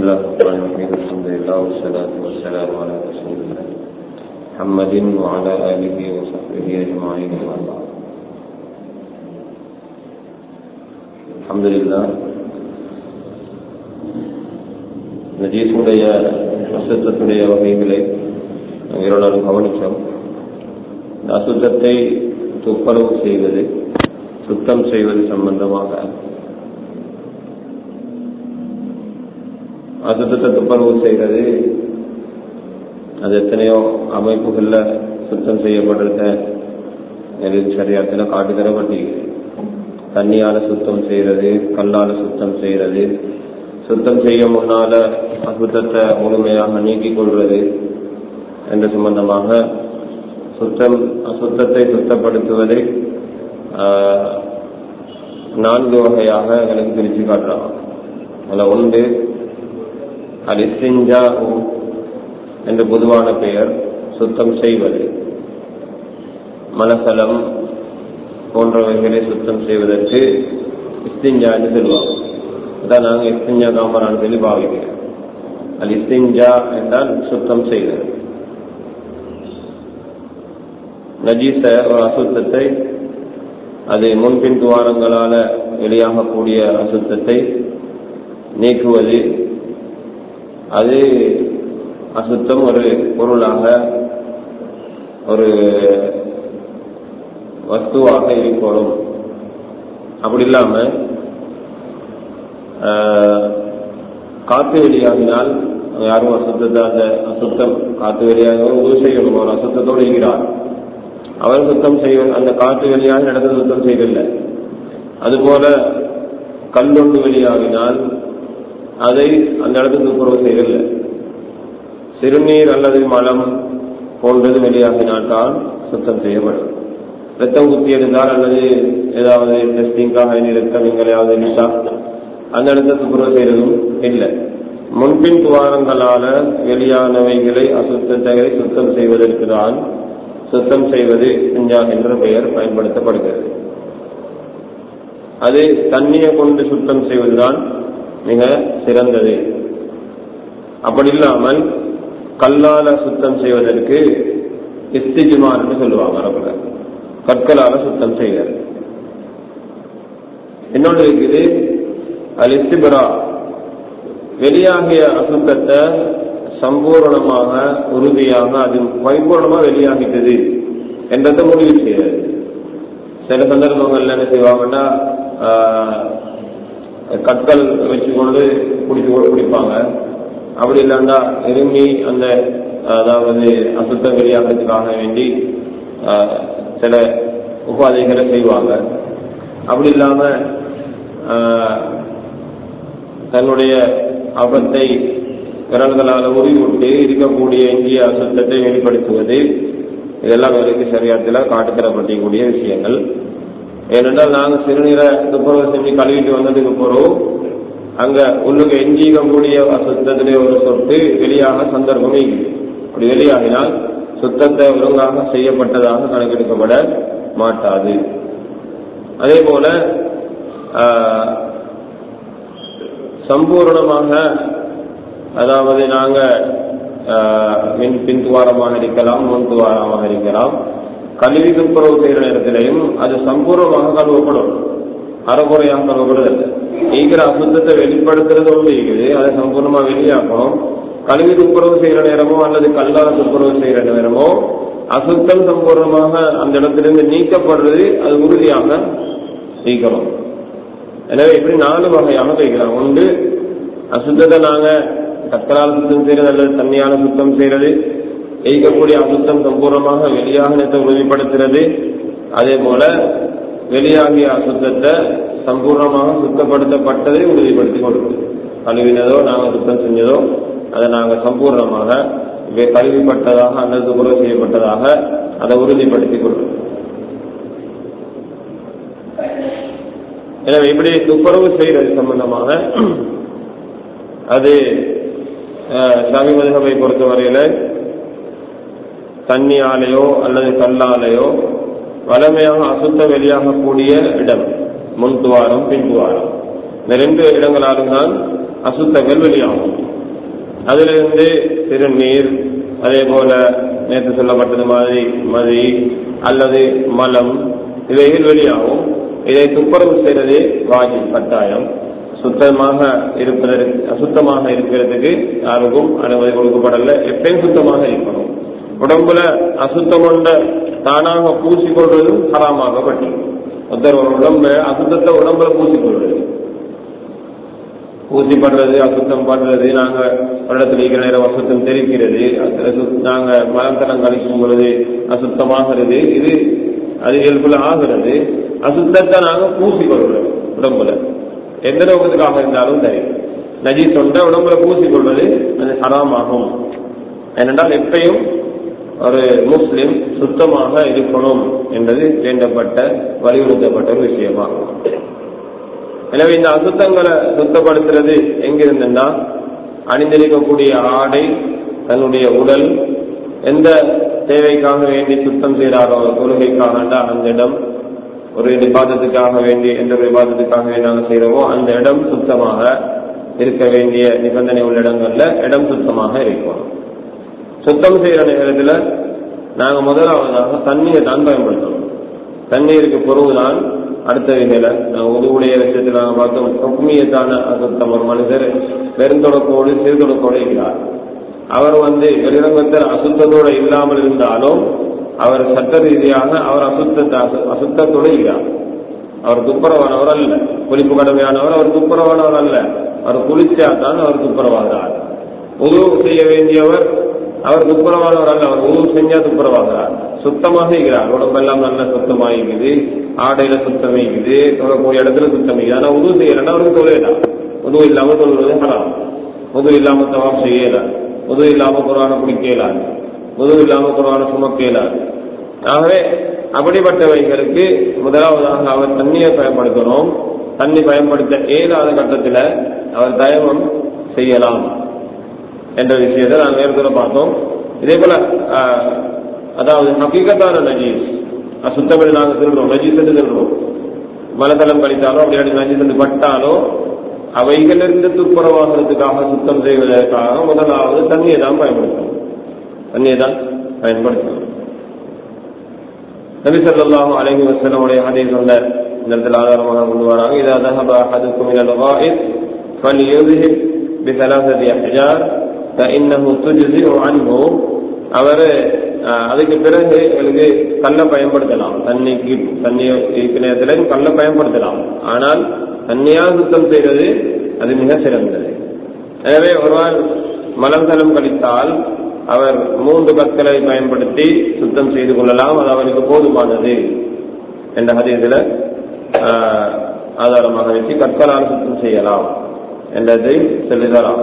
الله الرحمن الرحيم الحمد لله والصلاة والسلام على رسول الله محمد وعلى آله وصحبه أجمعين أما بعد الحمد لله நஜீஸுடைய அசுத்தத்துடைய வகைகளை இவரோட கவனித்தோம் இந்த அசுத்தத்தை துப்பரவு செய்வது சுத்தம் செய்வது சம்பந்தமாக அசுத்தத்தை துப்பரவு செய்கிறது அது எத்தனையோ அமைப்புகளில் சுத்தம் செய்யப்படுறத எனக்கு சரியாத்தில் காட்டி தரப்பட்டிருக்கிறது தண்ணியால சுத்தம் செய்யறது கல்லால சுத்தம் செய்யறது சுத்தம் செய்ய முன்னால அசுத்தத்தை முழுமையாக நீக்கிக் கொள்வது என்ற சம்பந்தமாக சுத்தம் அசுத்தத்தை சுத்தப்படுத்துவதை நான்கு வகையாக எனக்கு பிரித்து காட்டுறாங்க அதில் ஒன்று அலிஸ்டிஞ்சா என்ற பொதுவான பெயர் சுத்தம் செய்வது மலசலம் போன்றவைகளை சுத்தம் செய்வதற்கு இஸ்திஞ்சா என்று சொல்லுவாங்க அதான் நாங்கள் இஸ்திஞ்சா காமரான்னு சொல்லி பாவிக்கிறோம் அல் இஸ்திஞ்சா என்றால் சுத்தம் செய்வது நஜீச ஒரு அசுத்தத்தை அது முன்பின் துவாரங்களால வெளியாகக்கூடிய அசுத்தத்தை நீக்குவது அது அசுத்தம் ஒரு பொருளாக ஒரு வஸ்துவாக இருக்கணும் அப்படி இல்லாம காத்து வெளியாகினால் யாரும் அசுத்தத்தை அந்த அசுத்தம் காத்து வெளியாக உதவி செய்யணும் ஒரு அசுத்தத்தோடு இருக்கிறார் அவர் சுத்தம் செய்ய அந்த காற்று வெளியாக இடத்துல சுத்தம் செய்யவில்லை அதுபோல கல்லொண்டு வெளியாகினால் அதை அந்த இடத்துக்கு துப்புரவு செய்யவில்லை சிறுநீர் அல்லது மலம் போன்றது வெளியாகினால்தான் சுத்தம் செய்யப்படும் ரத்தம் குத்தி இருந்தால் அல்லது ஏதாவது டெஸ்டிங்காக இனி ரத்தம் எங்களையாவது இருந்தா அந்த இடத்தை துப்புரவு செய்யறதும் இல்லை முன்பின் துவாரங்களால வெளியானவைகளை அசுத்தத்தை சுத்தம் செய்வதற்கு தான் சுத்தம் செய்வது செஞ்சா என்ற பெயர் பயன்படுத்தப்படுகிறது அது தண்ணியை கொண்டு சுத்தம் செய்வதுதான் மிக சிறந்தது அப்படி இல்லாமல் கல்லால சுத்தம் செய்வதற்கு இஸ்திஜுமான்னு சொல்லுவாங்க அரபுல கற்களால சுத்தம் செய்வது இன்னொன்று இருக்குது அது இஸ்திபரா வெளியாகிய அசுத்தத்தை சம்பூர்ணமாக உறுதியாக அது பரிபூர்ணமா வெளியாகிட்டது என்றதை முடிவு செய்யாது சில சந்தர்ப்பங்கள்ல என்ன செய்வாங்கன்னா கற்கள் வச்சுக்கொண்டு குடிச்சு கொண்டு குடிப்பாங்க அப்படி இல்லைன்னா இருமி அந்த அதாவது அசுத்தம் வெளியாகிறதுக்காக வேண்டி சில உபாதைகளை செய்வாங்க அப்படி இல்லாம தன்னுடைய ஆபத்தை விரல்களால் உருவிவிட்டு இருக்கக்கூடிய இந்திய அசுத்தத்தை வெளிப்படுத்துவது இதெல்லாம் வேலைக்கு சரியாத்தில் காட்டுத்தரப்பட்டிருக்கக்கூடிய விஷயங்கள் ஏனென்றால் நாங்கள் சிறுநீரை துப்புரவு செஞ்சு கழுவிட்டு வந்ததுக்கு பிறகு அங்க உள்ளுக்கு எஞ்சிக்கக்கூடிய அசுத்தத்திலே ஒரு சொட்டு வெளியாக சந்தர்ப்பம் அப்படி வெளியாகினால் சுத்தத்தை ஒழுங்காக செய்யப்பட்டதாக கணக்கெடுக்கப்பட மாட்டாது அதே போல சம்பூர்ணமாக அதாவது நாங்க மின் பின் துவாரமாக இருக்கலாம் முன் துவாரமாக இருக்கலாம் கல்வி துப்புரவு செய்கிற நேரத்திலையும் அது சம்பூர்ணமாக கழுவப்படும் அறகுறையாக கழுவப்படுதல்ல ஈகிற அசுத்தத்தை வெளிப்படுத்துறது ஒன்று இருக்குது அதை சம்பூர்ணமா வெளியாக்கணும் கல்வி துப்புரவு செய்கிற நேரமோ அல்லது கல்லால துப்புரவு செய்கிற நேரமோ அசுத்தம் சம்பூர்ணமாக அந்த இடத்திலிருந்து நீக்கப்படுறது அது உறுதியாக நீக்கணும் எனவே இப்படி நாலு வகையாக வைக்கலாம் ஒன்று அசுத்தத்தை நாங்க கற்களால் சுத்தம் செய்யறது அல்லது தண்ணியால சுத்தம் செய்யறது எய்கக்கூடிய அசுத்தம் சம்பூர்ணமாக வெளியாகினத்தை உறுதிப்படுத்துறது அதே போல வெளியாகிய அசுத்தத்தை சம்பூர்ணமாக சுத்தப்படுத்தப்பட்டதை உறுதிப்படுத்திக் கொடுக்குது கழுவினதோ நாங்கள் சுத்தம் செஞ்சதோ அதை நாங்கள் சம்பூர்ணமாக கழுவிப்பட்டதாக அல்லது துப்புரவு செய்யப்பட்டதாக அதை உறுதிப்படுத்திக் கொள்வோம் எனவே இப்படி துப்புரவு செய்யறது சம்பந்தமாக அது சாமி மதுகவை பொறுத்தவரையில தண்ணியாலேயோ அல்லது கல்லாலேயோ வளமையாக அசுத்தம் வெளியாகக்கூடிய இடம் முன் துவாரம் பின் துவாரம் இந்த ரெண்டு இடங்களாலும் தான் அசுத்தங்கள் வெளியாகும் அதிலிருந்து சிறுநீர் அதே போல நேற்று சொல்லப்பட்டது மாதிரி மதி அல்லது மலம் இவைகள் வெளியாகும் இதை துப்புரவு செய்வது வாஜி கட்டாயம் சுத்தமாக இருப்பதற்கு அசுத்தமாக இருக்கிறதுக்கு யாருக்கும் அனுமதி கொடுக்கப்படல எப்பயும் சுத்தமாக இருக்கணும் உடம்புல அசுத்தம் கொண்ட தானாக பூசிக்கொள்வதும் ஹராமாகப்பட்டது ஒருத்தர் ஒரு உடம்பு அசுத்தத்தை உடம்புல பூசிக்கொள்வது ஊசி படுறது அசுத்தம் பண்றது நாங்க வருடத்தில் இருக்கிற நேரம் அசுத்தம் தெரிக்கிறது அசு- நாங்க மலத்தனம் கழிக்கும் பொழுது அசுத்தமாகிறது இது அது இயல்புல ஆகிறது அசுத்தத்தை நாங்க பூசிக்கொள்றோம் உடம்புல எந்த நோக்கத்துக்காக இருந்தாலும் சரி நஜி தொண்ட உடம்புல பூசிக்கொள்வது அது ஹராமாகும் ஏனென்றால் எப்பயும் ஒரு முஸ்லிம் சுத்தமாக இருக்கணும் என்பது வேண்டப்பட்ட வலியுறுத்தப்பட்ட ஒரு விஷயமாகும் எனவே இந்த அசுத்தங்களை சுத்தப்படுத்துறது எங்கிருந்துன்னா அணிந்திருக்கக்கூடிய ஆடை தன்னுடைய உடல் எந்த தேவைக்காக வேண்டி சுத்தம் செய்கிறாரோ தொழுகைக்காக அந்த இடம் ஒரு விவாதத்துக்காக வேண்டி எந்த விவாதத்துக்காக வேண்டி நாங்கள் செய்கிறோமோ அந்த இடம் சுத்தமாக இருக்க வேண்டிய நிபந்தனை உள்ள இடங்கள்ல இடம் சுத்தமாக இருக்கும் சுத்தம் செய்யற நேரத்துல நாங்க முதலாவதாக தண்ணியை தான் பயன்படுத்தணும் தண்ணீருக்கு பொருவுதான் அடுத்தவைகளை நாங்கள் உதவுடைய விஷயத்தில் நாங்கள் பார்த்தோம் தொக்குமியத்தான அசுத்தம் ஒரு மனிதர் பெருந்தொடக்கோடு சிறுதொடக்கோடு இருக்கிறார் அவர் வந்து வெளிரங்கத்தில் அசுத்தத்தோடு இல்லாமல் இருந்தாலும் அவர் சட்ட ரீதியாக அவர் அசுத்தத்தை அசு- அசுத்தத்தோடு இருக்கிறார் அவர் துப்புரவானவர் அல்ல குளிப்பு கடமையானவர் அவர் துப்புரவானவர் அல்ல அவர் குளிச்சா தான் அவர் துப்புரவாகிறார் உதவு செய்ய வேண்டியவர் அவர் துப்புரவானவர் அல்ல அவர் உதவு செஞ்சா துப்புரவாகிறார் சுத்தமாக இருக்கிறார் உடம்பெல்லாம் நல்ல சுத்தமாகிக்குது ஆடையில சுத்தமாகிக்குது தொழக்கூடிய இடத்துல சுத்தமாகிக்குது ஆனா உதவு செய்யலன்னா அவருக்கு தொழிலாம் உதவு இல்லாம தொழுவது ஹராம் உதவு இல்லாம தவாப் செய்யலாம் உதவு இல்லாம குரான குடிக்கலாம் உதவு இல்லாம குரான சுமக்கலாம் ஆகவே அப்படிப்பட்டவைகளுக்கு முதலாவதாக அவர் தண்ணியை பயன்படுத்தணும் தண்ணி பயன்படுத்த இயலாத கட்டத்தில் அவர் தயமம் செய்யலாம் என்ற விஷயத்தை நாங்கள் ஏற்கனவே பார்த்தோம் இதே போல ஆஹ், அதாவது ஹக்கீகத்தான நஜீஸ் அசுத்தமில் நாங்கள் திருடுறோம் நஜீஸ் என்று திருடுறோம் மலதளம் கழித்தாலோ அப்படி அப்படி நஜீஸ் என்று பட்டாலோ அவைகளிலிருந்து துப்புரவாகிறதுக்காக சுத்தம் செய்வதற்காக முதலாவது தண்ணியை தான் பயன்படுத்தணும் தண்ணியை தான் பயன்படுத்தணும் நபி ஸல்லல்லாஹு அலைஹி வஸல்லம் உடைய ஹதீஸ் உள்ள இந்த இடத்துல ஆதாரமாக கொண்டு வராங்க இதா ذهب احدكم الى الغائط فليذهب بثلاثه احجار فانه تجزئ عنه அவர் அஹ், அதுக்கு பிறகு எங்களுக்கு கல்லை பயன்படுத்தலாம் தண்ணிக்கு தண்ணி இருக்கிற நேரத்தில் கல்லை பயன்படுத்தலாம் ஆனால் தண்ணியால் சுத்தம் செய்வது அது மிக சிறந்தது எனவே ஒருவர் மலம் தலம் கழித்தால் அவர் மூன்று கற்களை பயன்படுத்தி சுத்தம் செய்து கொள்ளலாம் அது அவருக்கு போதுமானது என்ற ஹதீஸில் ஆதாரமாக வச்சு கற்களால் சுத்தம் செய்யலாம் என்றதை சொல்லிதரலாம்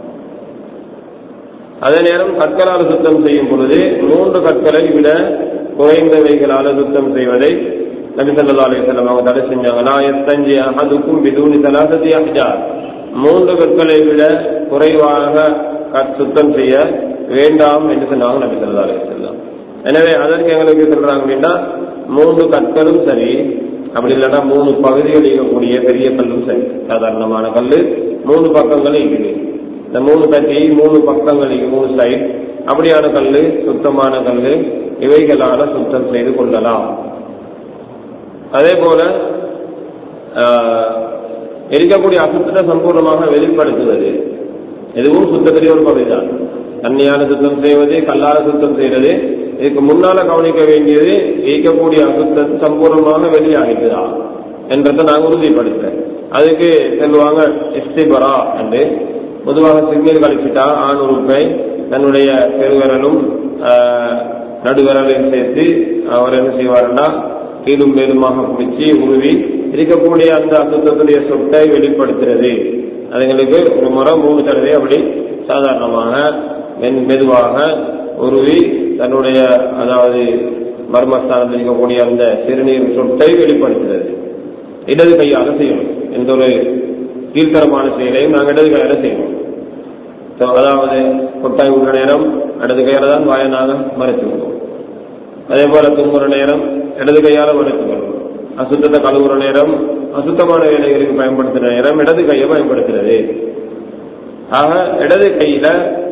அதே நேரம் கற்களால் சுத்தம் செய்யும் பொழுது மூன்று கற்களை விட குறைந்தவைகளால் சுத்தம் செய்வதை நபி ஸல்லல்லாஹு அலைஹி வஸல்லம் அவங்க தடை செஞ்சாங்க நான் எத்தஞ்சு அஹதுக்கும் பிதூனி தலாசதி அஹ்ஜார் மூன்று கற்களை விட குறைவாக கற் சுத்தம் செய்ய வேண்டாம் என்று சொன்னாங்க நபி ஸல்லல்லாஹு அலைஹி வஸல்லம் எனவே அதற்கு எங்களுக்கு சொல்றாங்க அப்படின்னா மூன்று கற்களும் சரி அப்படி இல்லைன்னா மூணு பகுதிகள் இருக்கக்கூடிய பெரிய கல்லும் சரி சாதாரணமான கல் மூணு பக்கங்களும் இருக்குது இந்த மூணு தட்டி மூணு பக்கங்களுக்கு மூணு சைட் அப்படியான கல் சுத்தமான கல் இவைகளால சுத்தம் செய்து கொள்ளலாம் அதே போல ஆஹ், இருக்கக்கூடிய அசுத்தத்தை சம்பூர்ணமாக வெளிப்படுத்துவது இதுவும் சுத்தத்திலே ஒரு பகுதிதான் தண்ணியால சுத்தம் செய்வது கல்லால சுத்தம் செய்வது இதுக்கு முன்னால கவனிக்க வேண்டியது இருக்கக்கூடிய அசுத்தத்தை சம்பூர்ணமாக வெளியாகிக்குதா என்றதை நாங்கள் உறுதிப்படுத்துறேன் அதுக்கு சொல்லுவாங்க இஸ்திபரா என்று பொதுவாக சிக்னல் கழிச்சிட்டா ஆண் உறுப்பை தன்னுடைய பெருவிரலும் ஆஹ், நடுவிரலையும் சேர்த்து அவர் என்ன செய்வாருன்னா கீழும் மேலுமாக பிடிச்சி உருவி இருக்கக்கூடிய அந்த அசுத்தத்துடைய சொட்டை வெளிப்படுத்துறது அதுங்களுக்கு ஒரு முறை மூணு தடவை அப்படி சாதாரணமாக மென் மெதுவாக உருவி தன்னுடைய அதாவது மர்மஸ்தானத்தில் இருக்கக்கூடிய அந்த சிறுநீர் சொட்டை வெளிப்படுத்துறது இடது கையால செய்யணும் எந்த ஒரு கீழ்த்தரமான செயலையும் நாங்கள் இடது கையால செய்யணும் So, அதாவது கொட்டாய் விடுற நேரம் இடது கையால தான் வாயனாக மறைத்து விடுவோம் அதே போல தும்புற நேரம் இடது கையால மறைத்து கொள்வோம் அசுத்தத்தை கழுவுற நேரம் அசுத்தமான வேலைகளுக்கு பயன்படுத்துற நேரம் இடது கையை பயன்படுத்துறது ஆக இடது கையில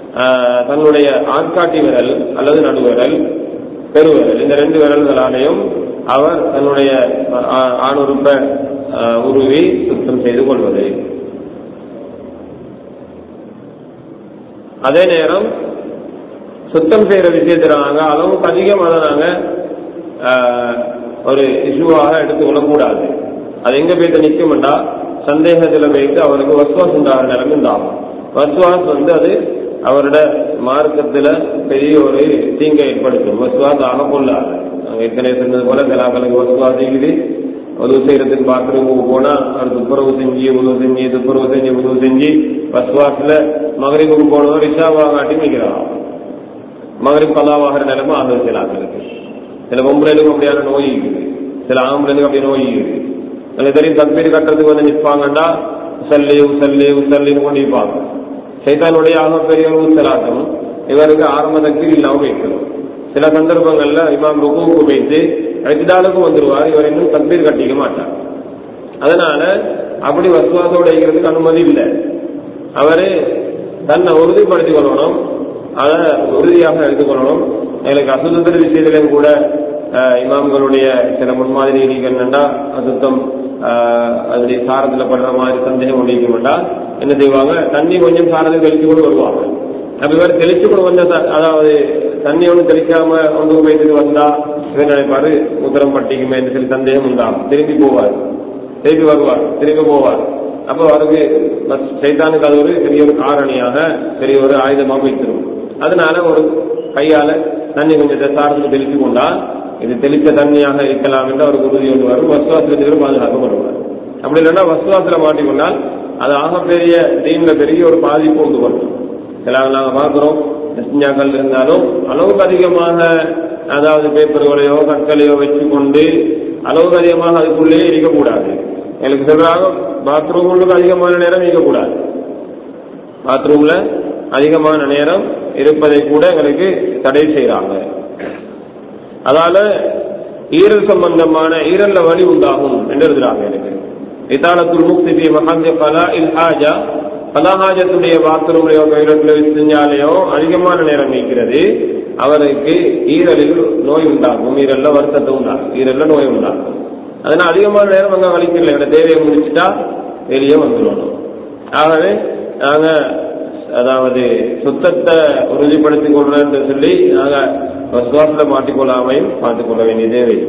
ஆஹ், தன்னுடைய ஆட்காட்டி விரல் அல்லது நடுவிரல் பெருவிரல் இந்த ரெண்டு விரல்களாலேயும் அவர் தன்னுடைய ஆ- ஆணுறுப்ப ஆஹ், உருவி சுத்தம் செய்து கொள்வது அதே நேரம் சுத்தம் செய்யற விஷயத்துல நாங்க அளவுக்கு அதிகமாக நாங்க ஆஹ், ஒரு இஷ்யூவாக எடுத்துக்கொள்ளக்கூடாது அது எங்க போயிட்டு நிற்கும்டா சந்தேகத்தில் வைத்து அவருக்கு வசுவாஸ் உண்டாகிற நிலைமை உண்டாகும் வசுவாஸ் வந்து அது அவரோட மார்க்கத்துல பெரிய ஒரு தீங்கை ஏற்படுத்தும் வசுவாஸ் ஆக கொள்ளாது நாங்க ஏற்கனவே சொன்னது போல கலாக்களுக்கு வசுவாஸ் இருக்குது உதவு செய்யறதுக்கு பாத்ரூமுக்கு போனா அவர் துப்புரவு செஞ்சு உதவு செஞ்சு துப்புரவு செஞ்சு உதவு செஞ்சு வசுவாஸ்ல மகரிபுக்கு போனவர் ரிஷாவாக காட்டி நிற்கிறான் மகரிப் கலாவாகிற நிலைமை ஆகுது சில ஆட்களுக்கு சில பொம்பளைகளுக்கும் அப்படியான நோய் இருக்குது சில ஆம்பளைகளுக்கு அப்படி நோய் இருக்குது எனக்கு தெரியும் தப்பீடு கட்டுறதுக்கு வந்து நிற்பாங்கன்னா உசல்லி உசல்லி உசல்லின்னு கொண்டு நிற்பாங்க சைத்தானுடைய ஆகப்பெரிய ஒரு ஊசலாட்டம் இவருக்கு ஆரம்ப தக்கீர் இல்லாமல் வைக்கணும் சில சந்தர்ப்பங்கள்ல இமாம் ருகுவுக்கு வைத்து அழைத்தாளுக்கும் வந்துருவார் இவர் இன்னும் தப்பீர் கட்டிக்க மாட்டார் அதனால அப்படி வசுவாசோட இருக்கிறதுக்கு அனுமதி இல்லை அவரு தன்னை உறுதிப்படுத்திக் கொள்ளணும் அதை உறுதியாக எடுத்துக்கொள்ளணும் எனக்கு அசுத்தத்தின் விஷயத்திலும் கூட அஹ், இமாம்களுடைய சில முன்மாதிரிகள் என்னென்னா அசுத்தம் அஹ், அதனுடைய சாரத்தில் படுற மாதிரி சந்தேகம் ஒன்றிக்க வேண்டாம் என்ன செய்வாங்க தண்ணி கொஞ்சம் சாரத்தில் தெளிச்சு கொண்டு வருவாங்க அப்ப இவர் தெளிச்சு கொண்டு வந்த த- அதாவது தண்ணி ஒன்றும் தெளிக்காம ஒன்று போயிட்டு வந்தா இவர் நினைப்பாரு உத்தரம் பட்டிக்குமே என்று சொல்லி சந்தேகம் உண்டாகும் திரும்பி போவார் திரும்பி வருவார் திரும்பி போவார் அப்போ அவருக்கு பஸ் சைத்தானுக்கு அது ஒரு பெரிய ஒரு காரணியாக பெரிய ஒரு ஆயுதமாக வைத்திரும் அதனால ஒரு கையால தண்ணி கொஞ்சத்தை சார்ந்து தெளித்து கொண்டா இது தெளித்த தண்ணியாக இருக்கலாம் என்று அவருக்கு உறுதி கொண்டு வரும் வசுவாசத்திலிருந்து பாதுகாக்கப்படுவார் அப்படி இல்லைன்னா வசுவாசத்தில் மாட்டிக்கொண்டால் அது ஆகப்பெரிய தீன்ல பெரிய ஒரு பாதிப்பு உண்டு பண்ணும் சில நாங்கள் பார்க்குறோம் நெஸ்ஞாக்கள் இருந்தாலும் அளவுக்கு அதிகமாக அதாவது பேப்பர்களையோ கற்களையோ வச்சுக்கொண்டு அளவுக்கு அதிகமாக அதுக்குள்ளேயே இருக்கக்கூடாது எனக்கு சொல்றாங்க பாத்ரூமுக்கு அதிகமான நேரம் இருக்கக்கூடாது பாத்ரூம்ல அதிகமான நேரம் இருப்பதை கூட எங்களுக்கு தடை செய்றாங்க அதால ஈரல் சம்பந்தமான ஈரல்ல வலி உண்டாகும் என்று எழுதுறாங்க எனக்கு இதாலத்துல் முக்தி மகாந்திய கலா இல் ஹாஜா கலாஹாஜத்துடைய பாத்ரூம்லையோ டாய்லெட்லையோ செஞ்சாலேயோ அதிகமான நேரம் நீக்கிறது அவருக்கு ஈரலில் நோய் உண்டாகும் ஈரல்ல வருத்தத்தை உண்டாகும் ஈரல்ல நோய் உண்டாகும் அதனால அதிகமான நேரம் அங்க வலிக்கல எங்க தேவையை முடிச்சுட்டா வெளியே வந்துடணும் ஆகவே நாங்க அதாவது சுத்தத்தை உறுதிப்படுத்திக் கொள்றோம் என்று சொல்லி நாங்க விசுவாசத்தை மாட்டிக்கொள்ளாமையும் பார்த்துக்கொள்ள வேண்டிய தேவை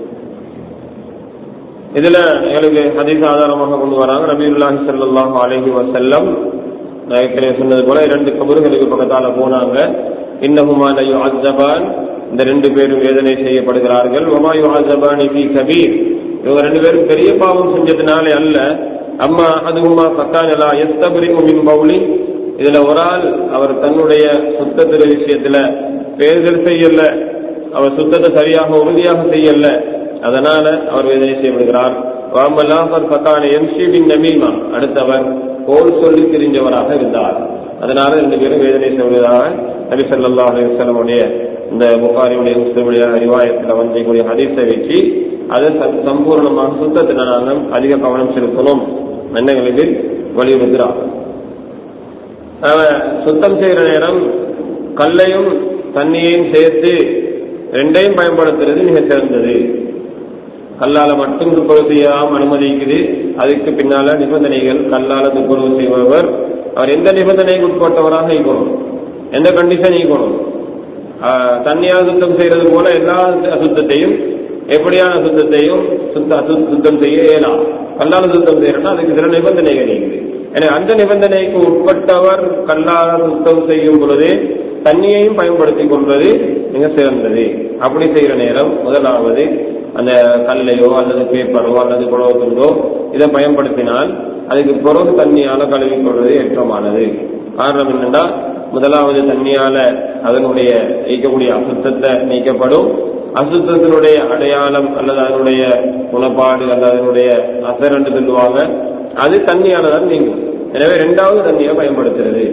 இதுல எங்களுக்கு ஹதீஸ் ஆதாரமாக கொண்டு வராங்க நபியுல்லாஹி ஸல்லல்லாஹு அலைஹி வஸல்லம் நான் ஏற்கனவே சொன்னது போல இரண்டு கபர்களுக்கு பக்கத்தால போனாங்க இன்னஹுமா ல யுஅzzபான் இந்த ரெண்டு பேரும் வேதனை செய்யப்படுகிறார்கள் வமா யுஅzzபானி ஃபீ கபீர் இவங்க ரெண்டு பேரும் பெரிய பாவம் செஞ்சதுனாலே அல்ல அம்மா அதுவுமா ஃபக்கானலா யஸ்தப்ரிஉ மின் பௌலி இதுல ஒரு ஆள் அவர் தன்னுடைய சுத்தத்திர விஷயத்துல பேறுதல் செய்யல அவர் சுத்தத்தை சரியாக உறுதியாக செய்யல அதனால அவர் வேதனை செய்யப்படுகிறார் வாமல்லாஹர் ஃபக்கான எம்சி பின் நமீமா அடுத்தவர் கோல் சொல்லி தெரிஞ்சவராக இருந்தார் அதனால ரெண்டு பேரும் வேதனை செய்வதாக நபி ஸல்லல்லாஹு அலைஹி வஸல்லமுடைய இந்த புகாரியுடைய முஸ்லிமுடைய ரிவாயத்தில் வந்திருக்கக்கூடிய ஹதீஸை வச்சு அதை ச- சம்பூர்ணமாக சுத்தத்தில் நாங்கள் அதிக கவனம் செலுத்தணும் எண்ணங்களுக்கு வலியுறுத்துகிறார் அவன் சுத்தம் செய்யற நேரம் கல்லையும் தண்ணியையும் சேர்த்து ரெண்டையும் பயன்படுத்துறது மிக சிறந்தது கல்லால மட்டும் துப்புரவு செய்யாம அனுமதிக்குது அதுக்கு பின்னால நிபந்தனைகள் கல்லால துப்புரவு செய்பவர் அவர் எந்த நிபந்தனைக்கு உட்பட்டவராக இருக்கணும் எந்த கண்டிஷன் இருக்கணும் ஆஹ் தண்ணியால் சுத்தம் செய்யறது போல எல்லா அசுத்தத்தையும் எப்படியான சுத்தத்தையும் சுத்த அசு- சுத்தம் செய்ய இயலாம் கல்லால சுத்தம் செய்யறோம்னா அதுக்கு சில நிபந்தனைகள் இருக்குது எனவே அந்த நிபந்தனைக்கு உட்பட்டவர் கல்லால சுத்தம் செய்யும் பொழுது தண்ணியையும் பயன்படுத்திக் கொள்வது மிக சிறந்தது அப்படி செய்யற நேரம் முதலாவது அந்த கல்லையோ அல்லது பேப்பரோ அல்லது குழவு துண்டோ இதை பயன்படுத்தினால் அதுக்கு பிறகு தண்ணியால கழுவிக் கொள்வது ஏற்றமானது காரணம் என்னன்னா முதலாவது தண்ணியால அதனுடைய நீக்கக்கூடிய அசுத்தத்தை நீக்கப்படும் அசுத்தத்தினுடைய அடையாளம் அல்லது அதனுடைய குணப்பாடு அல்லது அதனுடைய அசர் என்று சொல்லுவாங்க அது தண்ணியால தான் நீங்கும் எனவே ரெண்டாவது தண்ணியை பயன்படுத்துறது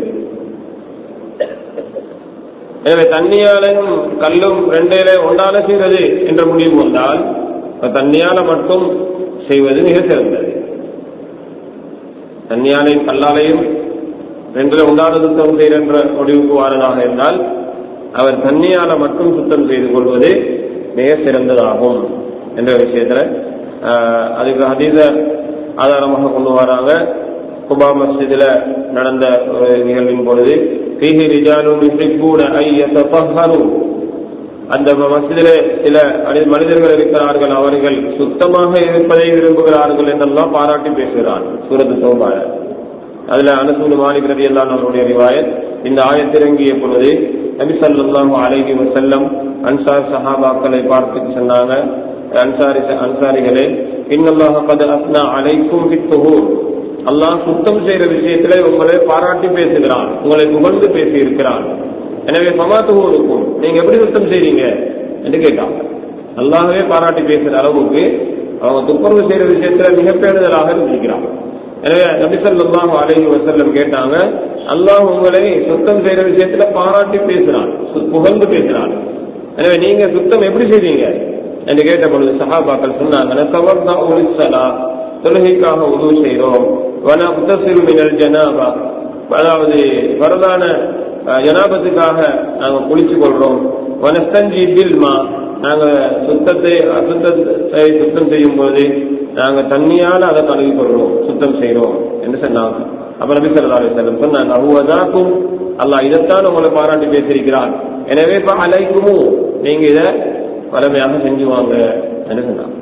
எனவே தண்ணியாலும் கல்லும் ரெண்டையில ஒன்றால செய்வது என்ற முடிவு வந்தால் இப்ப தண்ணியால மட்டும் செய்வது மிக சிறந்தது தண்ணியாலையும் கல்லாலையும் ரெண்டுல உண்டான சுத்தம் செய்கிற முடிவுக்கு வாரதாக இருந்தால் அவர் தண்ணியால மட்டும் சுத்தம் செய்து கொள்வது மிக சிறந்ததாகும் என்ற விஷயத்துல ஆஹ், அதுக்கு அதீத ஆதாரமாக கொண்டு வராங்க குபா மஸ்ஜிதில் நடந்த ஒரு நிகழ்வின் பொழுது ஃபீஹி ரிஜாலும் யுஹிப்பூன ஐ யதஃபஹரு அந்த மஸ்ஜிதிலே சில அனி- மனிதர்கள் இருக்கிறார்கள் அவர்கள் சுத்தமாக இருப்பதை விரும்புகிறார்கள் என்றெல்லாம் பாராட்டி பேசுகிறார் சூரத்து தோபால அதுல அனசூல் மாலிக் ரதி எல்லாம் நம்மளுடைய ரிவாயத் இந்த ஆயத்திறங்கிய பொழுது நபி ஸல்லல்லாஹு அலைஹி வஸல்லம் அன்சார் சஹாபாக்களை பார்த்து சொன்னாங்க அன்சாரி அன்சாரிகளே இன்னல்லாஹ கத் அஸ்னா அலைக்கும் பித்துஹூர் அல்லாஹ் சுத்தம் செய்யற விஷயத்திலே உங்களை பாராட்டி பேசுகிறான் உங்களை புகழ்ந்து பேசி இருக்கிறான் எனவே சமாத்துவருக்கும் நீங்க எப்படி சுத்தம் செய்றீங்க என்று கேட்டாங்க அல்லாஹ்வே பாராட்டி பேசுற அளவுக்கு அவங்க துப்புரவு செய்யற விஷயத்துல மிக பேணுதலாக இருந்திருக்கிறாங்க எனவே நபி ஸல்லல்லாஹு அலைஹி வஸல்லம் கேட்டாங்க அல்லாஹ் உங்களை சுத்தம் செய்யற விஷயத்துல பாராட்டி பேசுறான் சு- புகழ்ந்து பேசுறான் எனவே நீங்க சுத்தம் எப்படி செய்றீங்க என்று கேட்ட பொழுது சஹாபாக்கள் சொன்னாங்க "நத்தவத்தஉ லிஸ்ஸலா", தொழுகைக்காக உதவு செய்கிறோம் வன புத்தசிறு மினல் ஜனாபா அதாவது வரதான அஹ், ஜனாபத்துக்காக நாங்க குளிச்சு கொள்றோம் வனஸ்தஞ்சி பில்மா நாங்க சுத்தத்தை அசுத்தத்தை சுத்தம் செய்யும் போது நாங்க தண்ணியால அதை கழுவி கொள்றோம் சுத்தம் செய்றோம் என்று சொன்னாங்க அப்ப நபி ஸல்லல்லாஹு அலைஹி வஸல்லம் சொன்னாங்க அஹுவதாக்கும் அல்லாஹ் இதைத்தான் உங்களை பாராட்டி பேசியிருக்கிறான் எனவே இப்ப அலைக்குமு நீங்க இதை வளமையாக செஞ்சு வாங்க என்று சொன்னாங்க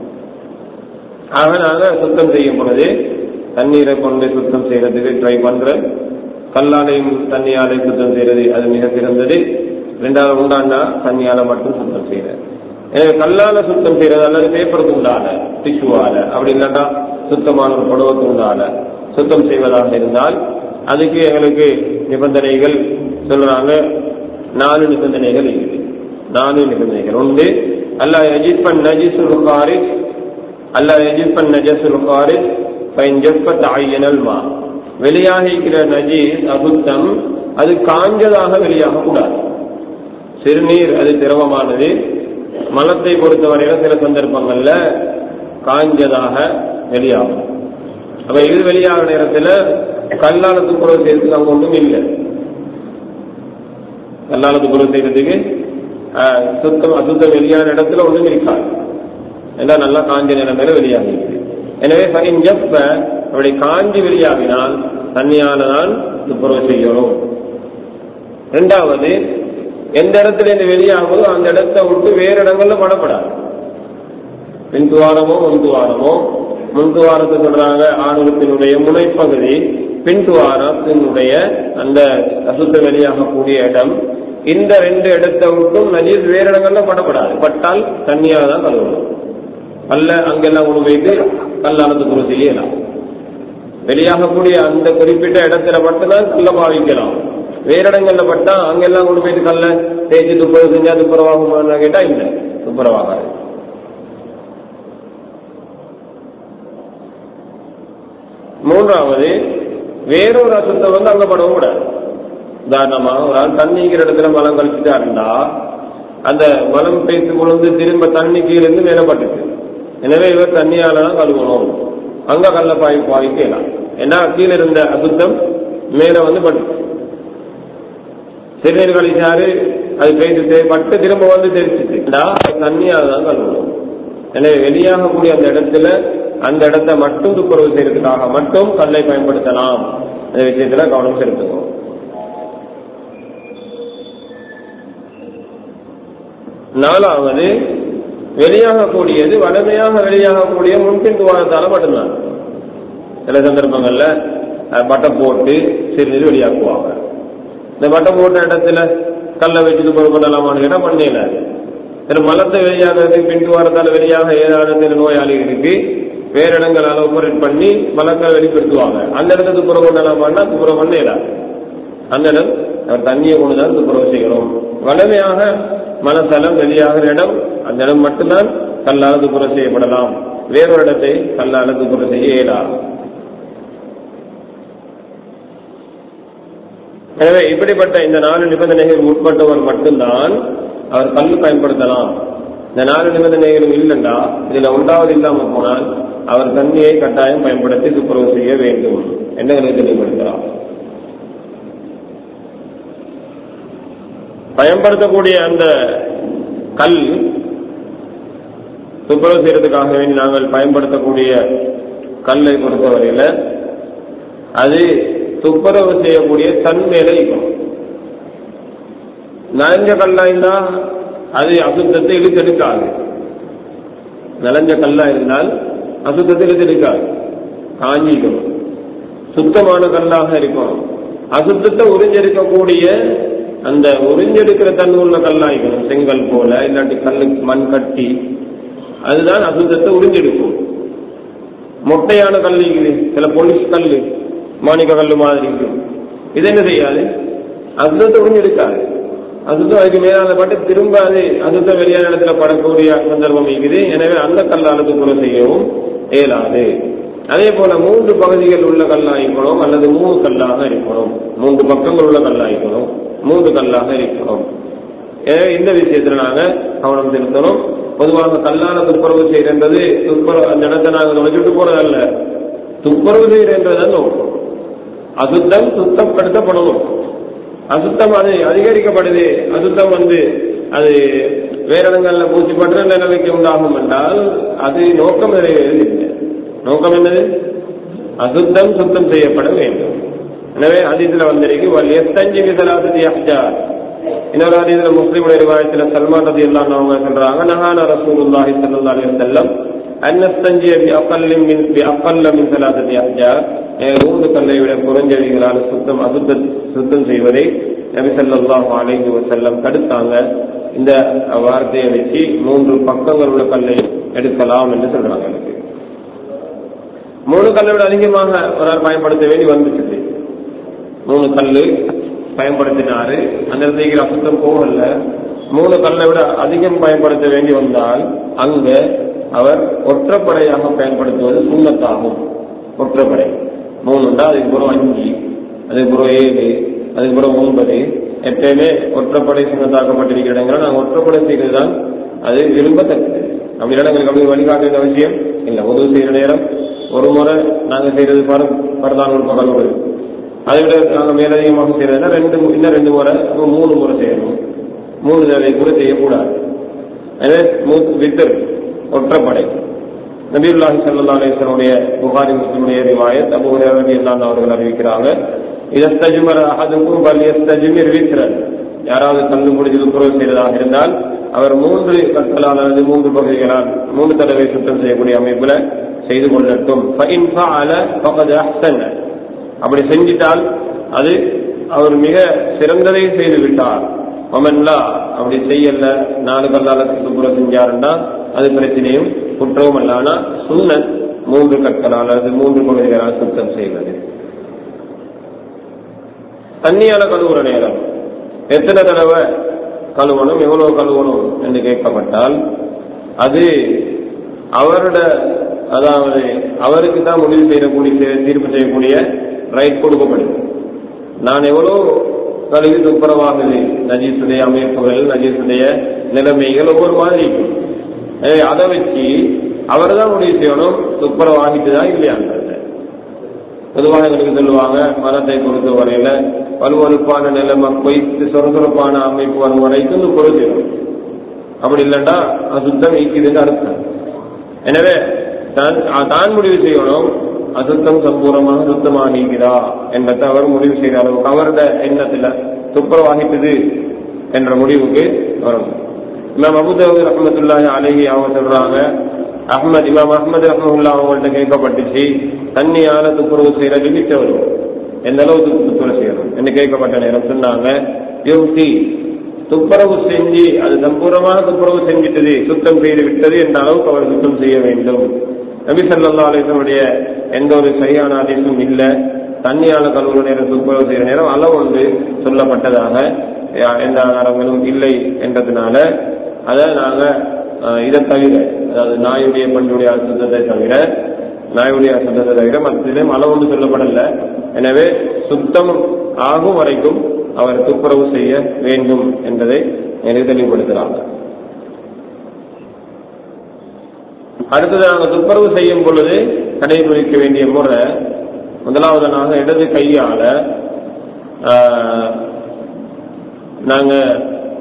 ஆக நாங்க சுத்தம் செய்யும் பொழுது தண்ணீரை கொண்டு சுத்தம் செய்யறதுக்கு ட்ரை பண்றேன் கல்லாலையும் தண்ணியாலையும் சுத்தம் செய்யறது அது மிக சிறந்தது ரெண்டாவது உண்டாண்டா தண்ணியால மட்டும் சுத்தம் செய்யறது எனவே கல்லால சுத்தம் செய்யறது அல்லது பேப்பர் துண்டால டிஷ்யூவால அப்படி இல்லாட்டா சுத்தமான ஒரு புடவை துண்டால சுத்தம் செய்வதாக இருந்தால் அதுக்கு எங்களுக்கு நிபந்தனைகள் சொல்றாங்க நாலு நிபந்தனைகள் இருக்குது நாலு நிபந்தனைகள் ஒன்று அல்லா யஜிப்பன் நஜிசுல் காரிஜ் அல்லா யஜிப்பன் நஜசுல் காரிஜ் ஃபைன் ஜப்பத் ஐயனல் மா வெளியாகிக்கிற நஜீஸ் அசுத்தம் அது காஞ்சதாக வெளியாக கூடாது சிறுநீர் அது திரவமானது மலத்தை பொறுத்தவரையில சில சந்தர்ப்பங்கள்ல காஞ்சதாக வெளியாகும் அப்ப இது வெளியாகிற நேரத்துல கல்லால துப்புரவு செய்யறதுக்கு அங்க ஒன்றும் இல்லை கல்லால துப்புரவு செய்யறதுக்கு ஆஹ், சுத்தம் அசுத்தம் வெளியான இடத்துல ஒன்றும் இருக்காது எல்லாம் நல்லா காஞ்ச நிலைமையில வெளியாகிருக்கு எனவே ஃபைன் ஜப்ப அப்படி காஞ்சி வெளியாகினால் தண்ணியால தான் துப்புரவு செய்யணும் ரெண்டாவது எந்த இடத்துல இந்த வெளியாகுதோ அந்த இடத்தை விட்டு வேற இடங்கள்ல படப்படாது பின் துவாரமோ முன் துவாரமோ முன் துவாரத்தை சொல்றாங்க ஆணுகத்தினுடைய முனைப்பகுதி பின் துவாரத்தினுடைய அந்த அசுத்த வெளியாகக்கூடிய இடம் இந்த ரெண்டு இடத்தை விட்டும் நஜீஸ் வேற இடங்கள்ல படப்படாது பட்டால் தண்ணியாக தான் கழுவணும் அல்ல அங்கெல்லாம் கொண்டு போயிட்டு கல்லானது குரு செய்யலாம் வெளியாகக்கூடிய அந்த குறிப்பிட்ட இடத்துல மட்டும்தான் கல்ல பாவிக்கலாம் வேற இடங்கள்ல பட்டா அங்கெல்லாம் கொண்டு போயிட்டு கல்ல தேய்ச்சி துப்புரவு செஞ்சா துப்புரவாகுமான்னு கேட்டா இல்ல துப்புரவாகாது மூன்றாவது வேறொரு அசுத்தம் வந்து அங்க படவும் கூடாது உதாரணமா ஒரு ஆள் தண்ணிங்கிற இடத்துல மலம் கழிச்சுட்டா இருந்தா அந்த மலம் பேசி கொண்டு திரும்ப தண்ணி கீழே இருந்து மேல பட்டுச்சு எனவே இவர் தண்ணியால தான் கழுவணும் அங்க கல்ல பாய் பாய்க்கலாம் ஏன்னா கீழே இருந்த அசுத்தம் மேல வந்து பட்டுச்சு சிறுநீர் கழிச்சாரு அது பேசி பட்டு திரும்ப வந்து தெரிச்சிட்டு தண்ணியால தான் கழுவணும் எனவே வெளியாகக்கூடிய அந்த இடத்துல அந்த இடத்தை மட்டும் துப்புரவு செய்யறதுக்காக மட்டும் கல்லை பயன்படுத்தலாம் அந்த விஷயத்துல கவனம் செலுத்துவோம் நாலாவது வெளியாகக்கூடியது வலிமையாக வெளியாகக்கூடிய முன்பின் துவாரத்தால மட்டும்தான் சில சந்தர்ப்பங்கள்ல அஹ், பட்டை போட்டு சிறுநீர் வெளியாக்குவாங்க இந்த பட்டை போட்ட இடத்துல கல்லை வச்சு துப்புரவு பண்ணலாமான்னு கேட்டா பண்ணல சில மலத்தை வெளியாகிறதுக்கு பின் துவாரத்தால வெளியாக ஏதாவது சில நோயாளிகளுக்கு வேற இடங்களால ஆபரேட் பண்ணி மலத்தை வெளிப்படுத்துவாங்க அந்த இடத்துல துப்புரவு பண்ணலாமான்னா துப்புரவு பண்ணல அந்த இடம் அவர் தண்ணியை கொண்டுதான் துப்புரவு செய்யணும் வலிமையாக மனசலம் வெளியாகிற இடம் அந்த இடம் மட்டும்தான் கல்லால் துப்புரவு செய்யப்படலாம் வேறொரு இடத்தை கல்லால் துப்புரவு செய்ய இயலாது எனவே இப்படிப்பட்ட இந்த நாலு நிபந்தனைகள் உட்பட்டவர் மட்டும்தான் அவர் கல் பயன்படுத்தலாம் இந்த நாலு நிபந்தனைகளும் இல்லைண்டா இதுல ஒன்றாவது இல்லாம போனால் அவர் தண்ணியை கட்டாயம் பயன்படுத்தி துப்புரவு செய்ய வேண்டும் என்று எங்களுக்கு தெளிவுபடுத்தலாம் பயன்படுத்தக்கூடிய அந்த கல் துப்புரவு செய்யறதுக்காக வேண்டி நாங்கள் பயன்படுத்தக்கூடிய கல்லை பொறுத்தவரையில அது துப்புரவு செய்யக்கூடிய தன்மையில இருக்கும் நனைஞ்ச கல்லா இருந்தா அது அசுத்தத்தை இழுத்தெடுக்காது நனைஞ்ச கல்லா இருந்தால் அசுத்தத்தை இழுத்தெடுக்காது காஞ்சிக்கும் சுத்தமான கல்லாக இருக்கும் அசுத்தத்தை உறிஞ்செடுக்கக்கூடிய அந்த உறிஞ்செடுக்கிற தன்மை உள்ள கல்லா இருக்கணும் செங்கல் போல இல்லாட்டி கல்லு மண் கட்டி அதுதான் அசுத்தத்தை உறிஞ்செடுக்கும் மொட்டையான கல் இருக்குது சில பொலிஸ் கல் மாணிக்க கல் மாதிரி இருக்கும் இது என்ன செய்யாது அசுத்தத்தை உறிஞ்செடுக்காது அசுத்தம் அதுக்கு மேலான பாட்டு திரும்ப அது அசுத்தம் வெளியான இடத்துல படக்கூடிய சந்தர்ப்பம் இருக்குது எனவே அந்த கல்லால் துப்புரம் செய்யவும் இயலாது அதே போல மூன்று பகுதிகள் உள்ள கல்லா இருக்கணும் அல்லது மூணு கல்லாக இருக்கணும் மூன்று பக்கங்கள் உள்ள கல்லா இருக்கணும் மூன்று கல்லாக இருக்கணும் எனவே இந்த விஷயத்துல நாங்க கவனம் செலுத்தணும் பொதுவாக கல்லான துப்புரவு செய்யறது துப்புரவு அந்த இடத்தை நாங்க நுழைச்சிட்டு போறதல்ல துப்புரவு செய்யறதுதான் நோக்கம் அசுத்தம் சுத்தப்படுத்தப்படணும் அசுத்தம் அது அதிகரிக்கப்படுது அசுத்தம் வந்து அது வேற இடங்கள்ல பூச்சி பற்ற நிலைமைக்கு உண்டாகும் என்றால் அது நோக்கம் நிறைவேறது இல்லை நோக்கம் என்னது அசுத்தம் சுத்தம் செய்யப்பட வேண்டும் எனவே அதித்துல வந்திருக்கு வல் எத்தஞ்சு விதலாதி அஹ்ஜார் இன்னொரு அதித்துல முஸ்லிமுடைய ரிவாயத்துல சல்மான் ரதி எல்லாம் அவங்க சொல்றாங்க நஹான ரசூலுல்லாஹி ஸல்லல்லாஹு அலைஹி வஸல்லம் அன்னஸ்தஞ்சிய பி அகல்ல மின் பி அகல்ல மின் சலாசத்தி அஹ்ஜார் ஊது கல்லை விட குறைஞ்சடிகளால் சுத்தம் அசுத்த சுத்தம் செய்வதை நபி ஸல்லல்லாஹு அலைஹி வஸல்லம் தடுத்தாங்க இந்த வார்த்தையை வச்சு மூன்று பக்கங்கள் உள்ள கல்லை எடுக்கலாம் என்று சொல்றாங்க எனக்கு மூணு கல்லை விட அதிகமாக ஒரு ஆள் பயன்படுத்த வேண்டி வந்துச்சு மூணு கல்லு பயன்படுத்தினாரு அந்த இடத்துக்கு அசுத்தம் போகல மூணு கல்லை விட அதிகம் பயன்படுத்த வேண்டி வந்தால் அங்க அவர் ஒற்றைப்படையாக பயன்படுத்துவது சுண்ணத்தாகும் ஒற்றைப்படை மூணுண்டா அதுக்கு பிறகு அஞ்சு அதுக்கு பிறகு ஏழு அதுக்கு பிறகு ஒன்பது எப்பயுமே ஒற்றைப்படை சுண்ணத்தாக்கப்பட்டிருக்கிற இடங்களை நாங்கள் ஒற்றைப்படை செய்கிறது தான் அது விரும்பத்தக்கது அப்படி இடங்களுக்கு அப்படி வழிகாட்டுற அவசியம் இல்லை உதவி செய்கிற நேரம் ஒரு முறை நாங்கள் செய்யறது பர பரதான பகல் ஒரு அதை விட நாங்கள் மேலதிகமாக செய்யறதுனா ரெண்டு மு- இன்னும் ரெண்டு முறை அப்போ மூணு முறை செய்யணும் மூணு தடவை கூட செய்யக்கூடாது எனவே மூ- வித்தர் ஒற்றைப்படை நபியுல்லாஹி ஸல்லல்லாஹு அலைஹி வஸல்லுடைய புகாரி முஸ்லிமுடைய ரிவாயத் அபூ ஹுரைரா ரலியல்லாஹு அவர்கள் அறிவிக்கிறாங்க இதஸ்தஜ்மர அஹதுக்கும் பல் யஸ்தஜ்மிர் வித்ரன் யாராவது கண்டு முடிஞ்சது துப்புரவு செய்ததாக இருந்தால் அவர் மூன்று கற்களால் அல்லது மூன்று பகுதிகளால் மூன்று தடவை சுத்தம் செய்யக்கூடிய அமைப்புல செய்து கொள்ளட்டும் فَإِنْ فَعَلَ فَقَدْ أَحْسَنَ அப்படி செஞ்சிட்டால் அது அவர் மிக சிறந்ததை செய்து விட்டார் ஒமன்லா அப்படி செய்யல நாலு கல்லால சுப்புறம் செஞ்சாருன்னா அது பிரச்சனையும் குற்றவும் அல்ல ஆனா சுண்ணத் மூன்று கற்களால் அல்லது மூன்று பகுதிகளால் சுத்தம் செய்வது தண்ணியால கழுவுற நேரம் எத்தனை தடவை கழுவணும் எவ்வளவு கழுவணும் என்று கேட்கப்பட்டால் அது அவரோட அதாவது அவருக்கு தான் முடிவு செய்யக்கூடிய தீர்ப்பு செய்யக்கூடிய ரைட் கொடுக்கப்படுது நான் எவ்வளோ கழுவி துப்புரவாகுது நஜீசுடைய அமைப்புகள் நஜீசுடைய நிலைமைகள் ஒவ்வொரு மாதிரி இருக்கும் எனவே அதை வச்சு அவர் தான் முடிவு செய்யணும் துப்புரவாகிட்டுதா இல்லையாங்கிறத பொதுவாக எங்களுக்கு சொல்லுவாங்க மரத்தை பொறுத்த வரையில வலுவலுப்பான நிலைமை பொய்த்து சொரசொரப்பான அமைப்பு வரும் வரைக்கும் துப்புரவு செய்யணும் அப்படி இல்லைன்னா அசுத்தம் நீக்குதுன்னு அர்த்தம் எனவே தான் தான் முடிவு செய்யணும் அசுத்தம் சம்பூர்ணமாக சுத்தமாக நீக்குதா என்பதை அவர் முடிவு செய்கிற அளவுக்கு அவரோட எண்ணத்துல துப்புரவாகிட்டது என்ற முடிவுக்கு வரணும் இமாம் அபுதாபு ரஹமத்துல்லாஹி அலைஹி அவங்க சொல்றாங்க அஹ்மத் இமாம் அஹ்மது ரஹமுல்லா அவங்கள்ட்ட கேட்கப்பட்டுச்சு தண்ணியால துப்புரவு செய்யற லிமிட் வரும் எந்த அளவுக்கு துப்புரவு செய்யணும் என்று கேட்கப்பட்ட நேரம் சொன்னாங்க யுக்தி துப்புரவு செஞ்சு அது சம்பூர்ணமாக துப்புரவு செஞ்சிட்டது சுத்தம் செய்து விட்டது என்ற அளவுக்கு அவர் சுத்தம் செய்ய வேண்டும் நபி ஸல்லல்லாஹு அலைஹி வஸல்லுடைய எந்த ஒரு சரியான ஆதேசமும் இல்ல தண்ணியால கழுவுற நேரம் துப்புரவு செய்கிற நேரம் அளவு ஒன்று சொல்லப்பட்டதாக யா- எந்த ஆதாரங்களும் இல்லை என்றதுனால அதை நாங்க அஹ், இதை தவிர அதாவது நாயுடைய பண்புடைய அசுத்தத்தை தவிர நாயுடைய அசுத்தத்தை தவிர மற்றதிலும் அளவு ஒன்று சொல்லப்படல எனவே சுத்தம் ஆகும் வரைக்கும் அவர் துப்புரவு செய்ய வேண்டும் என்பதை எனக்கு தெளிவுபடுத்துகிறாங்க அடுத்தது நாங்கள் துப்புரவு செய்யும் பொழுது கடைபிடிக்க வேண்டிய முறை முதலாவது நாங்கள் இடது கையால ஆஹ், நாங்க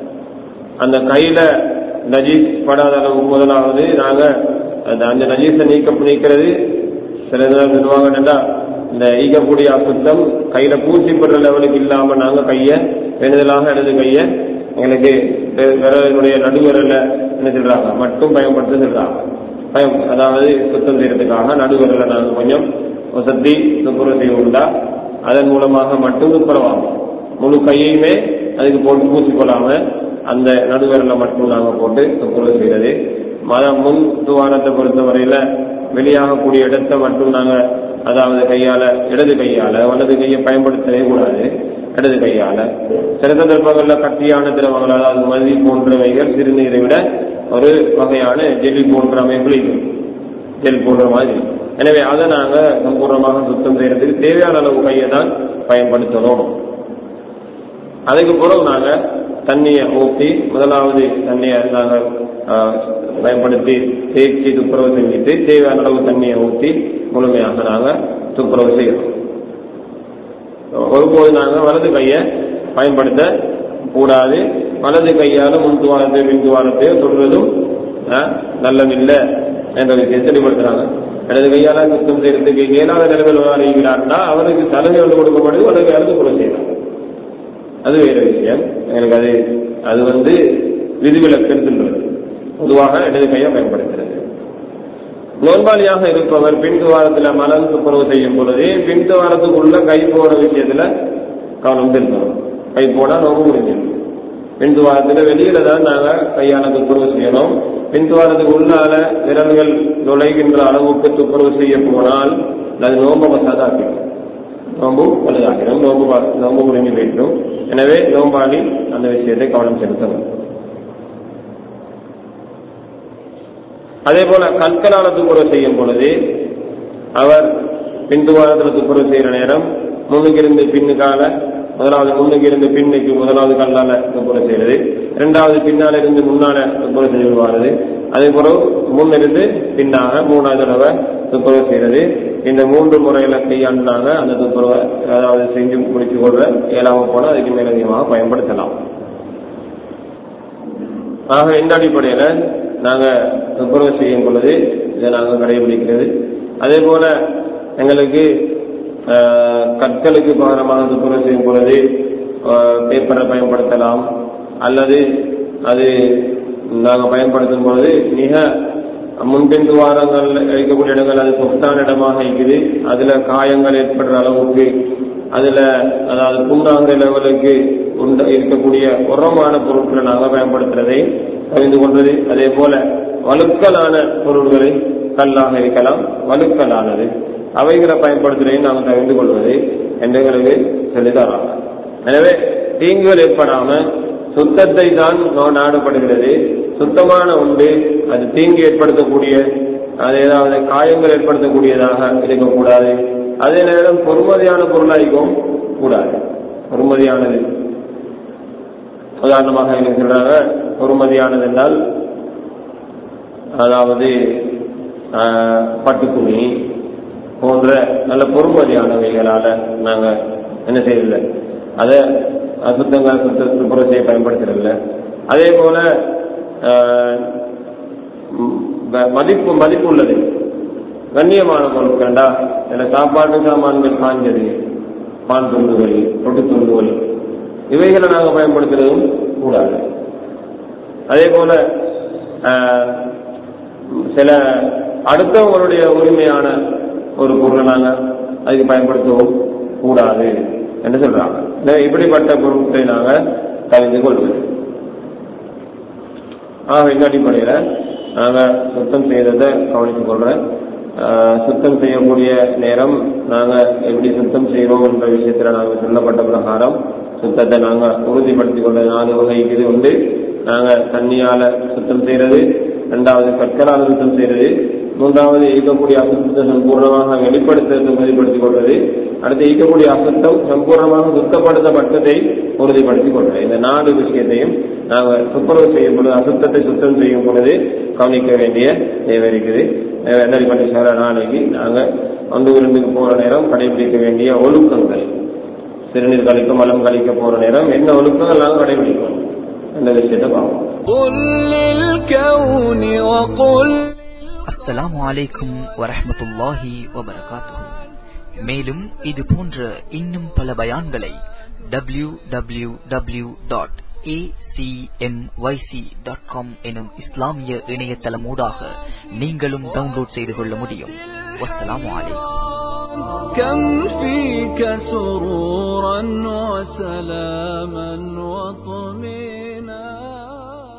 அந்த கையில நஜீஸ் படாத அளவு முதலாவது நாங்க அந்த அந்த நஜீஸை நீக்க நீக்கிறது சில நேரம் சொல்லுவாங்கன்னா இந்த ஈக்கக்கூடிய அசுத்தம் கையில பூசிப்படுற லெவலுக்கு இல்லாம நாங்க கைய வேண்டுதலாக இடது கைய எங்களுக்கு விரலினுடைய நடுவிரல என்ன சொல்றாங்க மட்டும் பயன்படுத்த சொல்றாங்க பயம் அதாவது சுத்தம் செய்யறதுக்காக நடுவிரல நாங்க கொஞ்சம் வசதி துப்புரவு செய்ய உண்டா அதன் மூலமாக மட்டும் துப்புரவாகும் முழு கையையுமே அதுக்கு போட்டு பூசிக்கொள்ளாம அந்த நடுவிரல மட்டும் நாங்க போட்டு துப்புரவு செய்யறது மதம் முன் துவாரத்தை பொறுத்தவரையில வெளியாகக்கூடிய இடத்தை மட்டும் நாங்க அதாவது கையால இடது கையால வலது கையை பயன்படுத்தவே கூடாது இடது கையால சில சந்தர்ப்பங்கள்ல கட்டியான திரவங்கள் அதாவது மதி போன்றவைகள் சிறுநீரை விட ஒரு வகையான ஜெல்லி போன்ற அமைப்பு இருக்கும் ஜெல் போன்ற மாதிரி எனவே அதை நாங்க சம்பூர்ணமாக சுத்தம் செய்யறதுக்கு தேவையான அளவு கையை தான் பயன்படுத்தணும் அதுக்கு பிறகு நாங்க தண்ணியை ஊற்றி முதலாவது தண்ணியை நாங்க பயன்படுத்தி தேய்ச்சி துப்புரவு செஞ்சுட்டு தேவையான அளவு தண்ணியை ஊற்றி முழுமையாக நாங்க துப்புரவு செய்யணும் ஒருபோது நாங்க வலது கையை பயன்படுத்த கூடாது வலது கையால முன் துவாரத்தை பின் துவாரத்தையோ சொல்றதும் நல்லதில்லை என்ற விஷயத்தை தெளிவுபடுத்துறாங்க இடது கையால சுத்தம் செய்யறதுக்கு இயலாத நிலைமையில் அறிகிறார்னா அவருக்கு சலுகை வந்து கொடுக்கப்படுது வலது கையால துப்புரவு செய்யலாம் அது வேற விஷயம் எனக்கு அது அது வந்து விதிவிலக்குன்னு சொல்றது பொதுவாக இடது கையை பயன்படுத்துறது நோன்பாளியாக இருப்பவர் பின் துவாரத்தில் மலம் துப்புரவு செய்யும் பொழுது பின் துவாரத்துக்குள்ள கை போற விஷயத்துல கவனம் செலுத்தணும் கை போனா நோம்பு முடிஞ்சிடும் பின் துவாரத்துல வெளியில தான் நாங்க கையால துப்புரவு செய்யணும் பின் துவாரத்துக்கு உள்ளால விரல்கள் நுழைகின்ற அளவுக்கு துப்புரவு செய்ய போனால் அது நோம்ப மசாதாக்கிடும் நோம்பு வலுதாகிடும் நோம்பு நோம்பு முடிஞ்சு போயிடும் எனவே நோம்பாளி அந்த விஷயத்தை கவனம் செலுத்தணும் அதே போல கற்களால துப்புரவு செய்யும் பொழுது அவர் பின்துவாரத்தில் துப்புரவு செய்யற நேரம் முன்னுக்கு இருந்து பின்னுக்கால முதலாவது முன்னுக்கு இருந்து பின்னுக்கு முதலாவது கல்லால துப்புரவு செய்யறது இரண்டாவது பின்னால இருந்து முன்னால துப்புரவு செய்து விடுவாரு அதே போல முன்னிருந்து பின்னாக மூணாவது தடவை துப்புரவு செய்யறது இந்த மூன்று முறையில கையாண்டாங்க அந்த துப்புரவை அதாவது செஞ்சு முடிச்சு கொள்ற ஏழாம போனா அதுக்கு மேலதிகமாக பயன்படுத்தலாம் ஆக இந்த அடிப்படையில நாங்க துப்புரவு செய்யும் பொழுது இதை நாங்க கடைபிடிக்கிறது அதே போல எங்களுக்கு கற்களுக்கு பகரமாக துப்புரவு செய்யும் பொழுது பேப்பரை பயன்படுத்தலாம் அல்லது அது நாங்கள் பயன்படுத்தும் பொழுது மிக முன்பின் துவாரங்கள் இருக்கக்கூடிய இடங்கள் அது சொத்தான இடமாக இருக்குது அதுல காயங்கள் ஏற்படுற அளவுக்கு அதுல அதாவது புண்ணாகிற லெவலுக்கு உண்ட இருக்கக்கூடிய உரமான பொருட்களை நாங்கள் பயன்படுத்துறதை அறிந்து கொண்டது அதே போல வலுக்கலான பொருள்களை கல்லாக இருக்கலாம் வலுக்கலானது அவைகளை பயன்படுத்துவதையும் நாங்கள் தெரிந்து கொள்வது என்று எங்களுக்கு சொல்லித்தராங்க எனவே தீங்குகள் ஏற்படாம சுத்தத்தை தான் நாடப்படுகிறது சுத்தமான உண்டு அது தீங்கு ஏற்படுத்தக்கூடிய அது ஏதாவது காயங்கள் ஏற்படுத்தக்கூடியதாக இருக்கக்கூடாது அதே நேரம் பொறுமதியான பொருளாய்க்கும் கூடாது பொறுமதியானது உதாரணமாக என்ன சொல்றாங்க பொறுமதியானது என்றால் அதாவது பட்டு துணி போன்ற நல்ல பொறுமதியானவைகளால நாங்க என்ன செய்யல அதை அசுத்தங்கள் சுத்த புரட்சியை பயன்படுத்துறதில்ல அதே போல மதிப்பு மதிப்பு உள்ளது கண்ணியமான பொருட்கண்டா சில சாப்பாட்டு சாமான்கள் காஞ்சது பால் துண்டுகள் ரொட்டு துண்டுகள் இவைகளை நாங்கள் பயன்படுத்துறதும் கூடாது அதே போல சில அடுத்தவங்களுடைய உரிமையான ஒரு பொருளை நாங்கள் அதுக்கு பயன்படுத்தவும் கூடாது என்று சொல்றாங்க இப்படிப்பட்ட பொருட்களை நாங்கள் தெரிந்து கொள்வது ஆக இந்த அடிப்படையில் நாங்கள் சுத்தம் செய்ததை கவனித்துக் கொள்றேன் சுத்தம் செய்யக்கூடிய நேரம் நாங்கள் எப்படி சுத்தம் செய்கிறோம் என்ற விஷயத்தில் நாங்கள் சொல்லப்பட்ட பிரகாரம் சுத்தத்தை நாங்கள் உறுதிப்படுத்திக் கொள்ள நாலு வகை இது உண்டு நாங்கள் தண்ணியால சுத்தம் செய்யறது ரெண்டாவது கற்களால் சுத்தம் செய்யறது மூன்றாவது ஈக்கக்கூடிய அசுத்தத்தை சம்பூர்ணமாக வெளிப்படுத்துறது உறுதிப்படுத்திக் கொள்வது அடுத்து ஈக்கக்கூடிய அசுத்தம் சம்பூர்ணமாக சுத்தப்படுத்தப்பட்டதை உறுதிப்படுத்திக் கொள்வது இந்த நாலு விஷயத்தையும் நாங்கள் துப்புரவு செய்யும் பொழுது அசுத்தத்தை சுத்தம் செய்யும் பொழுது கவனிக்க வேண்டிய தேவை இருக்குது வெள்ளரி பண்ணி சார நாளைக்கு நாங்கள் வந்து விருந்துக்கு போகிற நேரம் கடைபிடிக்க வேண்டிய ஒழுக்கங்கள் சிறுநீர் கழிக்க மலம் கழிக்க போகிற நேரம் என்ன ஒழுக்கங்கள் நாங்கள் கடைபிடிக்கணும் அந்த விஷயத்தை பார்ப்போம் قل للكون وقل அஸ்ஸலாமு அலைக்கும் வரஹ்மத்துல்லாஹி வபரகாத்துஹு மேலும் இது போன்ற இன்னும் பல பயான்களை W W W dot dot com எனும் இஸ்லாமிய இணையதளமூடாக நீங்களும் டவுன்லோட் செய்து கொள்ள முடியும் வஸ்ஸலாமு அலைக்கும் كم فيك سرورا وسلاما وطمئنا